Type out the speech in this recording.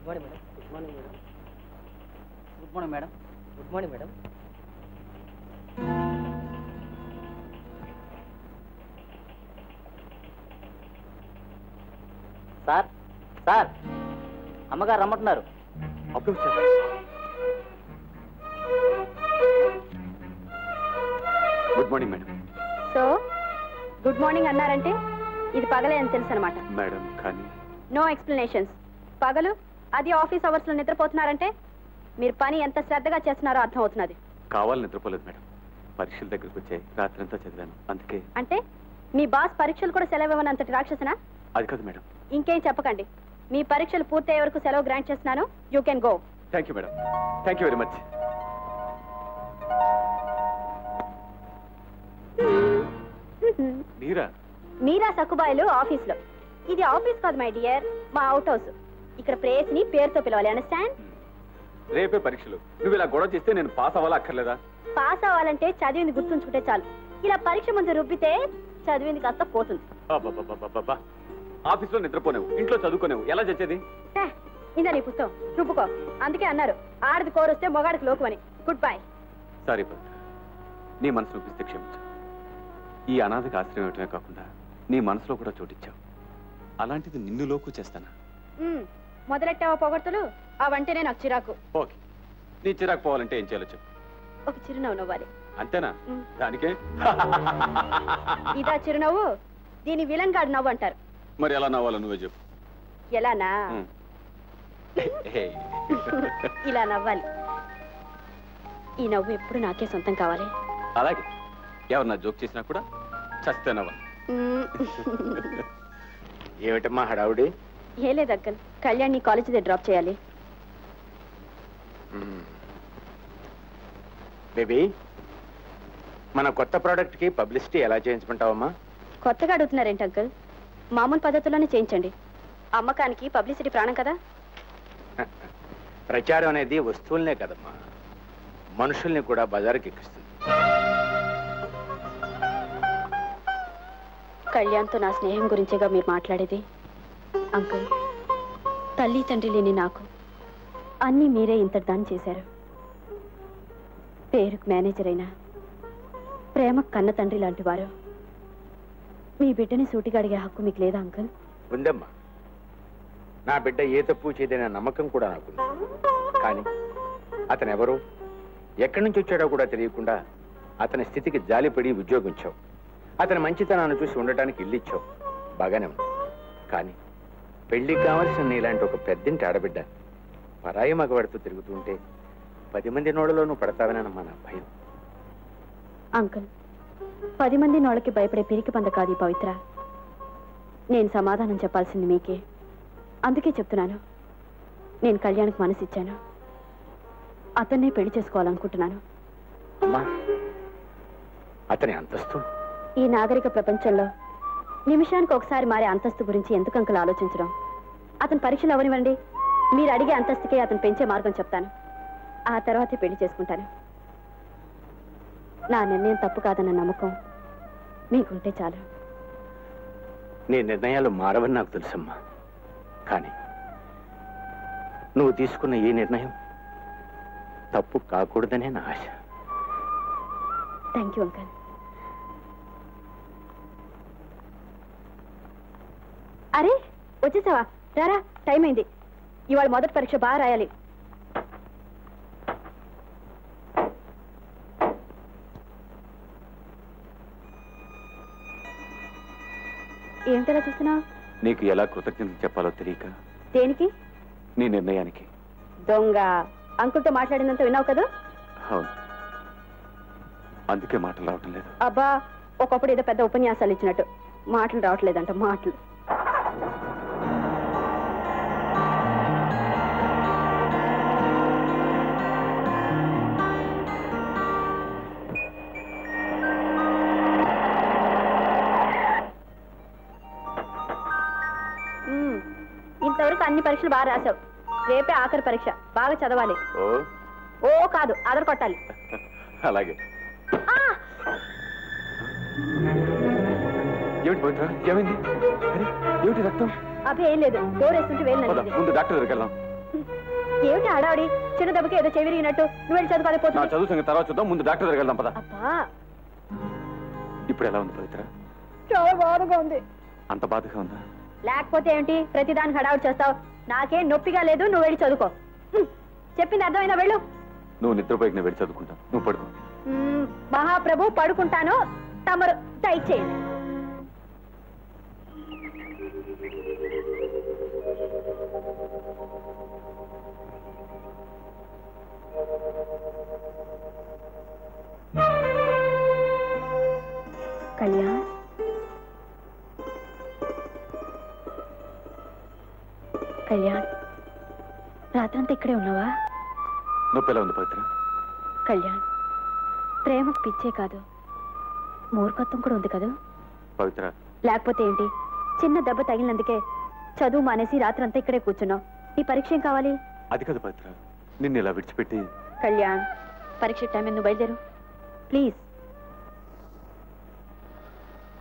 Good morning madam good morning madam good morning madam good morning madam sir sir అమ్మగారు రమ్మంటున్నారు అప్పుడు వచ్చారు good morning madam so good morning అన్నారంటే ఇది పగలే అని తెలుసు అనమాట మేడం కానీ నో ఎక్స్ప్లెనేషన్స్ పగలు అది ఆఫీస్ అవర్స్ లో నిద్రపోతున్నారంటే మీరు పని ఎంత శ్రద్ధగా చేస్తున్నారో అర్థం అవుతున్నది కావాలని నిద్రపోలేదు మేడం పరీక్షల దగ్గరికి వచ్చాయి రాత్రంతా చదివాను అందుకే అంటే మీ బాస్ పరీక్షలు కూడా సెలవు ఇవ్వనంతటి రాక్షసనా అది కాదు మేడం ఇంకేం చెప్పకండి మీ పరీక్షలు పూర్తయ్యే వరకు సెలవు గ్రాంట్ చేస్తున్నాను you can go thank you madam thank you very much Meera Meera సక్కుబాయలు ఆఫీస్ లో ఇది ఆఫీస్ కాదు మై డియర్ మా అవుట్ హౌస్ ఇక్కడ ప్రేస్ ని పేరుతో పిలవాలి అండర్స్టాండ్ రేపే పరీక్షలు నువ్వు ఇలా గొడవ చేస్తే నేను పాస్ అవ్వాలా అక్కర్లేదా పాస్ అవ్వాలంటే చదివింది గుర్తుంచుకుంటే చాలు ఇలా పరీక్ష ముందు రుబ్బితే చదివింది కాస్త పోతుంది అబ్బబ్బబ్బబ్బబ్బా. ఆఫీస్లో నిద్రపోనేవు ఇంట్లో చదువుకోనేవు ఎలా చచ్చేది హే, ఇందా నీ పుస్తకం రుబ్బుకో అందుకే అన్నారు ఆడది కోరొస్తే మొగాడికి లోకమని గుడ్ బై సారీ పవిత్ర నీ మనసు చూపిస్తే క్షమించు ఈ అనాథకి ఆశ్రయం ఇవ్వటమే కాకుండా నీ మనసులో కూడా చోటిచ్చావు అలాంటిది నిన్ను లోకు చేస్తానా మొదలెట్టావా పొగడ్తలు అవంటేనే నాకు చిరాకు ఓకే నీ చిరాకు పోవాలంటే ఏం చేయాలో చెప్పు ఒక చిరునవ్వు నవ్వాలి అంతేనా మ్. దానికే ఇదా చిరునవ్వు దీని విలన్ గాడు నవ్వు అంటారు మరి ఎలా నవ్వాలో నువ్వే చెప్పు ఎలానా మ్. హే. ఇలా నవ్వాలి ఈ నవ్వు ఎప్పుడు నాకే సొంతం కావాలి అలాగే ఎవరన్నా జోక్ చేసినా కూడా చస్తే నవ్వాలి మ్మ్. ఏమిటమ్మా హడావుడి ఏ లేదు అంకల్ కళ్యాణ్ నీ కాలేజీ దగ్గర డ్రాప్ చేయాలి బేబీ మన కొత్త ప్రోడక్ట్ కి పబ్లిసిటీ ఎలా చేయించుకుంటావమ్మా కొత్తగా అడుగుతున్నారేంటి అంకల్ మామూలు పద్ధతుల్లోనే చేయించండి అమ్మకానికి పబ్లిసిటీ ప్రాణం కదా ప్రచారం అనేది వస్తువులనే కదమ్మా మనుషుల్ని కూడా బజారుకి ఎక్కిస్తుంది కళ్యాణ్తో నా స్నేహం గురించేగా మీరు మాట్లాడేది అంకుల్ తల్లి తండ్రి లేని నాకు అన్నీ మీరే ఇంతటి దాన్ని చేశారు పేరుకు మేనేజర్ అయినా ప్రేమ కన్న తండ్రి లాంటి వారు మీ బిడ్డని సూటిగా అడిగే హక్కు మీకు లేదా అంకుల్ ఉందమ్మా నా బిడ్డ ఏ తప్పు చేయదనే నమ్మకం కూడా నాకుంది కానీ అతను ఎవరు ఎక్కడి నుంచి వచ్చాడో కూడా తెలియకుండా అతని స్థితికి జాలిపడి ఉద్యోగం ఇచ్చావు అతని మంచితనాన్ని చూసి ఉండటానికి ఇల్లు ఇచ్చావు బాగానే ఉంది కానీ పెళ్లికి కావలసిన నీలాంటి ఒక పెద్దింటి ఆడబిడ్డ పరాయి మగవాడితో తిరుగుతుంటే పది మంది నోడలోనూ పడతావనమ్మా నా భయం అంకుల్ పది మంది నోళ్ళకి భయపడే పిరికి పంద కాదు ఈ పవిత్ర నేను సమాధానం చెప్పాల్సింది మీకే అందుకే చెప్తున్నాను నేను కళ్యాణ్కి మనసిచ్చాను అతన్నే పెళ్లి చేసుకోవాలనుకుంటున్నాను అమ్మా అతని అంతస్తు ఈ నాగరిక ప్రపంచంలో నిమిషానికి ఒకసారి మారే అంతస్తు గురించి ఎందుకు అంకుల్ ఆలోచించడం అతని పరీక్షలు అవనివ్వండి మీరు అడిగే అంతస్తుకే అతను పెంచే మార్గం చెప్తాను ఆ తర్వాతే పెళ్లి చేసుకుంటాను నా నిర్ణయం తప్పు కాదన్న నమ్మకం మీకుంటే చాలు నీ నిర్ణయాలు మారవని నాకు తెలుసమ్మా కానీ నువ్వు తీసుకున్న ఈ నిర్ణయం తప్పు కాకూడదనే నా ఆశ థ్యాంక్ యూ అంకల్ అరే వచ్చేసావా రారా టైం అయింది ఇవాళ మొదటి పరీక్ష బాగా రాయాలి ఏమిటలా చూస్తున్నావు నీకు ఎలా కృతజ్ఞతలు చెప్పాలో తెలియక దేనికి నీ నిర్ణయానికి దొంగ అంకుల్తో మాట్లాడినంత విన్నావు కదా అవును అందుకే మాటలు రావటం లేదు అబ్బా ఒకప్పుడు ఏదో పెద్ద ఉపన్యాసాలు ఇచ్చినట్టు మాటలు రావట్లేదంట మాటలు మ్మ్. ఇంతవరకు అన్ని పరీక్షలు బాగా రాశావు రేపే ఆఖరి పరీక్ష బాగా చదవాలి ఓ ఓ కాదు అదర్ కొట్టాలి అలాగే ఆ! ఏమిటి పవిత్ర ఏమైంది అరే, ఏమిటి రక్తం అభి ఏం లేదు డోర్ వేస్తుంటే వేలు పద, నలిగింది ముందు డాక్టర్ దగ్గరికి వెళ్దాం ఏమిటి ఆడావిడి చిన్న దెబ్బకి ఏదో చెవిరిగినట్టు నువ్వు వెళ్ళి నా చదువుకోలేకపోతున్నావు చదువు సంగతి తర్వాత చూద్దాం ముందు డాక్టర్ దగ్గరికి వెళ్దాం పద అబ్బా ఇప్పుడు ఎలా ఉంది పవిత్ర చాలా బాధగా ఉంది అంత బాధగా ఉందా లేకపోతే ఏంటి ప్రతిదానికి హడావుడి చేస్తావు నాకేం నొప్పిగా లేదు నువ్వు వెళ్ళి చదువుకో హ్మ్. చెప్పింది అర్థమైనా వెళ్ళు నువ్వు నిద్రపోయి నేను వెళ్ళి చదువుకుంటాను నువ్వు పడుకో మ్మ్, మహాప్రభు పడుకుంటాను తమరు దయచేయండి కళ్యాణ్ కళ్యాణ్ రాత్రంతా ఇక్కడే ఉన్నావా నొప్పి ఎలా ఉంది పవిత్ర కళ్యాణ్ ప్రేమకు పిచ్చే కాదు మూర్ఖత్వం కూడా ఉంది కదా పవిత్ర లేకపోతే ఏంటి చిన్న దెబ్బ తగిలినందుకే చదువు మానేసి రాత్రంతా ఇక్కడే కూర్చున్నావు నీ పరీక్ష ఏం కావాలి అది కాదు పవిత్ర నిన్ను ఇలా విడిచిపెట్టి కళ్యాణ్ పరీక్ష టైం నువ్వు బయలుదేరు ప్లీజ్